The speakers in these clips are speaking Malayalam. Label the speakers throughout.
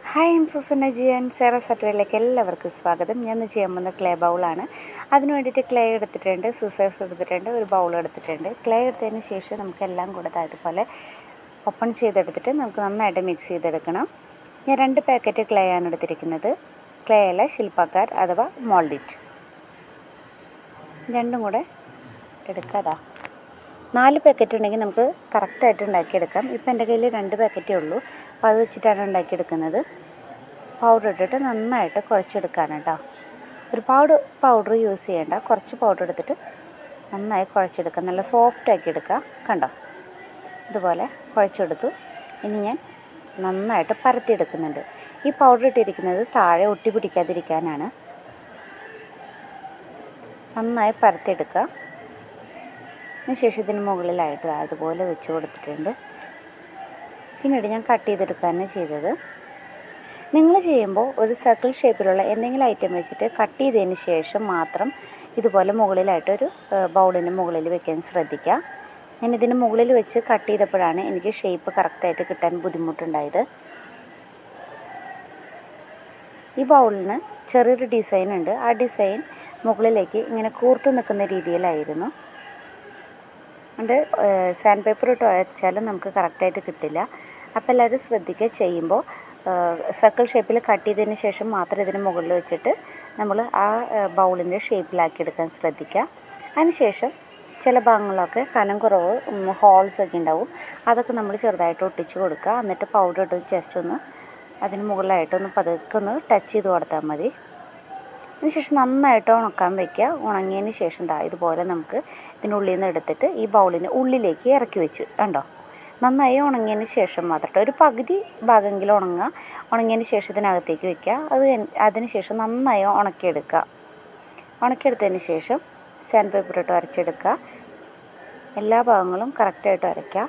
Speaker 1: ഹായ് എം സുസന്ന ജിയൻ സേറ സറ്റുവയിലേക്ക് എല്ലാവർക്കും സ്വാഗതം ഞാൻ ഇന്ന് ചെയ്യാൻ പോകുന്ന ക്ലേ ബൗളാണ് അതിന് വേണ്ടിയിട്ട് ക്ലേ എടുത്തിട്ടുണ്ട് സുസേഴ്സ് എടുത്തിട്ടുണ്ട് ഒരു ബൗൾ എടുത്തിട്ടുണ്ട് ക്ലേ എടുത്തതിന് ശേഷം നമുക്ക് എല്ലാം കൂടെ ദാ ഇതുപോലെ ഓപ്പൺ ചെയ്തെടുത്തിട്ട് നമുക്ക് നന്നായിട്ട് മിക്സ് ചെയ്തെടുക്കണം ഞാൻ രണ്ട് പാക്കറ്റ് ക്ലേ ആണ് എടുത്തിരിക്കുന്നത് ക്ലേ അല്ല ശില്പക്കാർ അഥവാ മോൾഡിറ്റ് രണ്ടും കൂടെ എടുക്കാതാ നാല് പാക്കറ്റ് ഉണ്ടെങ്കിൽ നമുക്ക് കറക്റ്റായിട്ട് ഉണ്ടാക്കിയെടുക്കാം ഇപ്പം എൻ്റെ കയ്യിൽ രണ്ട് പാക്കറ്റേ ഉള്ളൂ അപ്പോൾ അത് വെച്ചിട്ടാണ് ഉണ്ടാക്കിയെടുക്കുന്നത് പൗഡർ ഇട്ടിട്ട് നന്നായിട്ട് കുഴച്ചെടുക്കാണ് കേട്ടോ ഒരുപാട് പൗഡർ യൂസ് ചെയ്യേണ്ട കുറച്ച് പൗഡർ എടുത്തിട്ട് നന്നായി കുഴച്ചെടുക്കുക നല്ല സോഫ്റ്റ് ആക്കി എടുക്കുക കണ്ടോ ഇതുപോലെ കുഴച്ചെടുത്തു ഇനി ഞാൻ നന്നായിട്ട് പരത്തിയെടുക്കുന്നുണ്ട് ഈ പൗഡർ ഇട്ടിരിക്കുന്നത് താഴെ ഒട്ടി പിടിക്കാതിരിക്കാനാണ് നന്നായി പരത്തിയെടുക്കുക അതിനുശേഷം ഇതിന് മുകളിലായിട്ട് ദാ ഇതുപോലെ വെച്ച് കൊടുത്തിട്ടുണ്ട് പിന്നീട് ഞാൻ കട്ട് ചെയ്തെടുക്കുകയാണ് ചെയ്തത് നിങ്ങൾ ചെയ്യുമ്പോൾ ഒരു സർക്കിൾ ഷേപ്പിലുള്ള എന്തെങ്കിലും ഐറ്റം വെച്ചിട്ട് കട്ട് ചെയ്തതിന് ശേഷം മാത്രം ഇതുപോലെ മുകളിലായിട്ട് ഒരു ബൗളിന് മുകളിൽ വെക്കാൻ ശ്രദ്ധിക്കുക ഞാൻ ഇതിന് മുകളിൽ വെച്ച് കട്ട് ചെയ്തപ്പോഴാണ് എനിക്ക് ഷേപ്പ് കറക്റ്റായിട്ട് കിട്ടാൻ ബുദ്ധിമുട്ടുണ്ടായത് ഈ ബൗളിന് ചെറിയൊരു ഡിസൈൻ ഉണ്ട് ആ ഡിസൈൻ മുകളിലേക്ക് ഇങ്ങനെ കൂർത്ത് നിൽക്കുന്ന രീതിയിലായിരുന്നു അതുകൊണ്ട് സാൻഡ് പേപ്പർ ഇട്ട് വരച്ചാലും നമുക്ക് കറക്റ്റായിട്ട് കിട്ടില്ല അപ്പോൾ എല്ലാവരും ശ്രദ്ധിക്കുക ചെയ്യുമ്പോൾ സർക്കിൾ ഷേപ്പിൽ കട്ട് ചെയ്തതിന് ശേഷം മാത്രം ഇതിന് മുകളിൽ വെച്ചിട്ട് നമ്മൾ ആ ബൗളിൻ്റെ ഷേപ്പിലാക്കി എടുക്കാൻ ശ്രദ്ധിക്കുക അതിനുശേഷം ചില ഭാഗങ്ങളിലൊക്കെ കനം കുറവ് ഹോൾസ് ഒക്കെ ഉണ്ടാവും അതൊക്കെ നമ്മൾ ചെറുതായിട്ട് ഒട്ടിച്ച് കൊടുക്കുക എന്നിട്ട് പൗഡർ ഇട്ട് ജസ്റ്റ് ഒന്ന് അതിന് മുകളിലായിട്ടൊന്ന് പതുക്കെ ഒന്ന് ടച്ച് ചെയ്ത് കൊടുത്താൽ മതി അതിനുശേഷം നന്നായിട്ട് ഉണക്കാൻ വയ്ക്കുക ഉണങ്ങിയതിന് ശേഷം ദാ ഇതുപോലെ നമുക്ക് ഇതിനുള്ളിൽ നിന്ന് എടുത്തിട്ട് ഈ ബൗളിന് ഉള്ളിലേക്ക് ഇറക്കി വെച്ചു കണ്ടോ നന്നായി ഉണങ്ങിയതിന് ശേഷം മാത്രം ഒരു പകുതി ഭാഗമെങ്കിലും ഉണങ്ങുക ഉണങ്ങിയതിന് ശേഷം ഇതിനകത്തേക്ക് വെക്കുക അത് അതിന് ശേഷം നന്നായി ഉണക്കിയെടുക്കുക ഉണക്കിയെടുത്തതിന് ശേഷം സാൻഡ് പേപ്പർ ഇട്ട് അരച്ചെടുക്കുക എല്ലാ ഭാഗങ്ങളും കറക്റ്റായിട്ട് അരയ്ക്കുക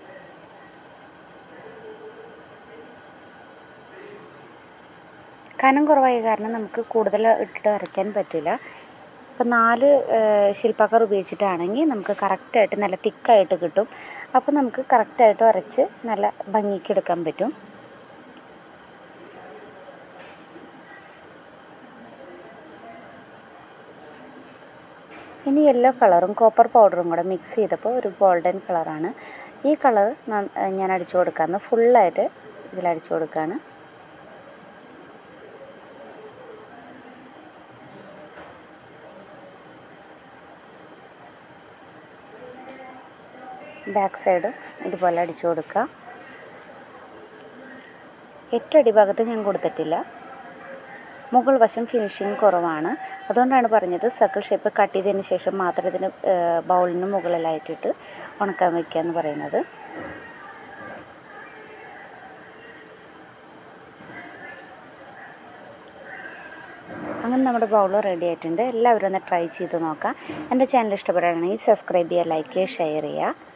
Speaker 1: കനം കുറവായ കാരണം നമുക്ക് കൂടുതൽ ഇട്ടിട്ട് അരയ്ക്കാൻ പറ്റില്ല ഇപ്പം നാല് ശില്പാക്കർ ഉപയോഗിച്ചിട്ടാണെങ്കിൽ നമുക്ക് കറക്റ്റായിട്ട് നല്ല തിക്കായിട്ട് കിട്ടും അപ്പോൾ നമുക്ക് കറക്റ്റായിട്ട് അരച്ച് നല്ല ഭംഗിക്ക് എടുക്കാൻ പറ്റും ഇനി യെല്ലോ കളറും കോപ്പർ പൗഡറും കൂടെ മിക്സ് ചെയ്തപ്പോൾ ഒരു ഗോൾഡൻ കളറാണ് ഈ കളർ ഞാൻ അടിച്ചു കൊടുക്കാമെന്ന് ഫുള്ളായിട്ട് ഇതിൽ അടിച്ചു കൊടുക്കുകയാണ് ബാക്ക് സൈഡും ഇതുപോലെ അടിച്ചു കൊടുക്കുക ഏറ്റവും അടിഭാഗത്ത് ഞാൻ കൊടുത്തിട്ടില്ല മുകൾ വശം ഫിനിഷിങ് കുറവാണ് അതുകൊണ്ടാണ് പറഞ്ഞത് സർക്കിൾ ഷേപ്പ് കട്ട് ചെയ്തതിന് ശേഷം മാത്രം ഇതിന് ബൗളിന് മുകളിലായിട്ടിട്ട് ഉണക്കാൻ വയ്ക്കുക എന്ന് പറയുന്നത് അങ്ങനെ നമ്മുടെ ബൗൾ റെഡി ആയിട്ടുണ്ട് എല്ലാവരും ഒന്ന് ട്രൈ ചെയ്ത് നോക്കാം എൻ്റെ ചാനൽ ഇഷ്ടപ്പെടുകയാണെങ്കിൽ സബ്സ്ക്രൈബ് ചെയ്യുക ലൈക്ക് ചെയ്യുക ഷെയർ ചെയ്യുക